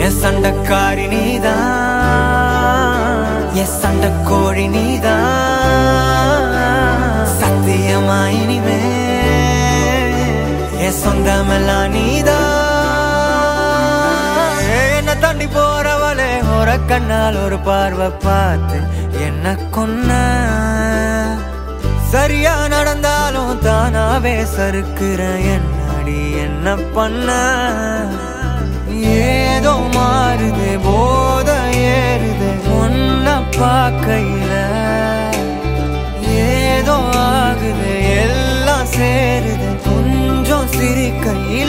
என் சண்டக்காரி நீதான் என் சண்டக்கோழி நீதான் சத்தியமா இனிமே என் சொந்தமெல்லாம் நீதான் என்ன தாண்டி போறவளே ஒரு கண்ணால் ஒரு பார்வை பார்த்து என்ன கொன்ன சரியா நடந்தாலும் தானாவே சறுக்குற என்னடி என்ன பண்ண ஏதோ மாறுது போத ஏறுது ஒன்ன பார்க்கையில ஏதோ ஆகுது எல்லாம் சேருது கொஞ்சம் சிரிக்கையில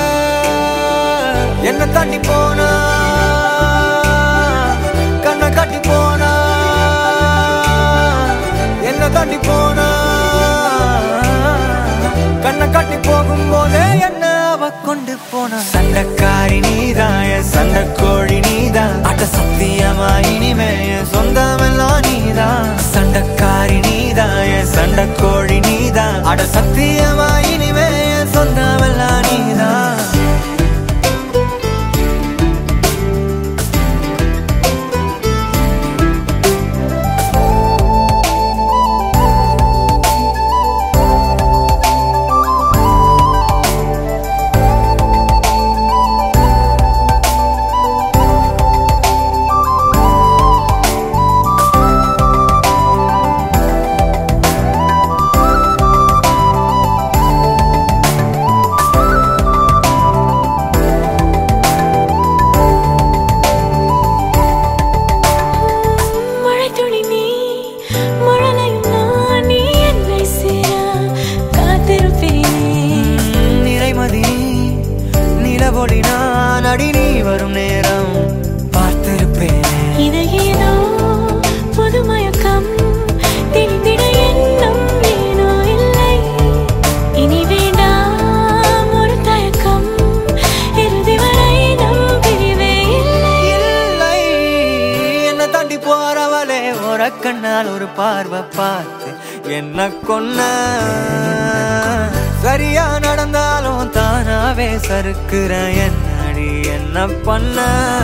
என்ன தாண்டி போனா கண்ணை காட்டி போனா என்ன தாண்டி போனா கண்ணை காட்டி போகும்போதே என்ன அவ கொண்டு போனா சண்டைக்காரி நீதான் என் சண்டைக்கோழி நீதான் அட்ட சத்தியமா இனிமே என் சொந்தமெல்லாம் நீதான் சண்டைக்காரி நீதான் என் சண்டைக்கோழி நீதான் அட சத்தியமா இனிமே என் சொந்தமெல்லாம் நீதான் மழைத்துளி நீ மழலையும் நான் நீ என்னை சேர காத்திருப்பேனே நிறைமதி நிலவொளி நான் அடி நீ வரும் நேரம் பார்த்திருப்பேன் இது ஏதோ புது மயக்கம் திணிந்திட எண்ணம் ஏனோ இல்லை இனி வேண்டாம் ஒரு தயக்கம் இறுதி வரை நம் பிரிவே இல்லை இல்லை என்ன தாண்டி போறவளே ஒரு கண்ணால் ஒரு பார்வை பார்த்து என்ன கொன்ன சரியா நடந்தாலும் தானாவே சறுக்குற என்னடி என்ன பண்ண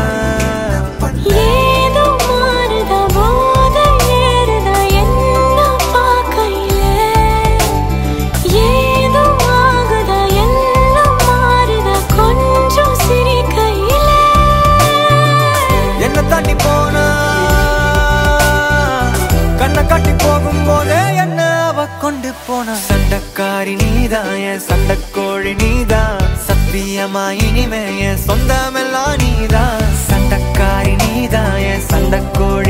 ஏதோ மாறுதா போதை ஏறுதா என்ன பார்க்கையில ஏதோ ஆகுதா எல்லாம் மாறுதா கொஞ்சம் சிரிக்கையில என்ன தாண்டி போனா கண்ணை காட்டி போகும்போதே என்ன அவ கொண்டு போனா சண்டைக்காரி நீதான் என் சண்டைக்கோழி நீதான் சத்தியமா இனிமே என் சொந்தமெல்லாம் நீதான் சண்டைக்காரி நீதான் என் சண்டைக்கோழி